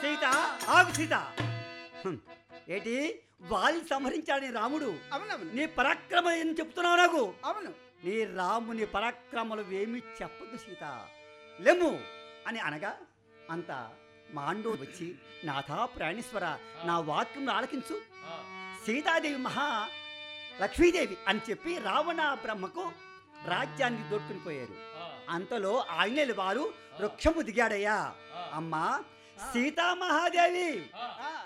సీత ఆగు సీత హ్మ్. ఏంటి వాలి సంహరించాడని రాముడు అవునవును నీ పరాక్రమం ఏం చెప్తున్నావు నాకు అవును నీ రాముని పరాక్రమలు ఏమి చెప్పదు సీత లెమ్ము అని అనగా అంత మాండు వచ్చి నాథా ప్రాణేశ్వర నా వాక్యం ఆలకించు సీతాదేవి మహా లక్ష్మీదేవి అని చెప్పి రావణ బ్రహ్మకు రాజ్యాన్ని దొట్టుకుని పోయారు అంతలో ఆంజనేయులు వారు వృక్షము దిగాడయ్యా అమ్మా సీతామహాదేవి ఆ,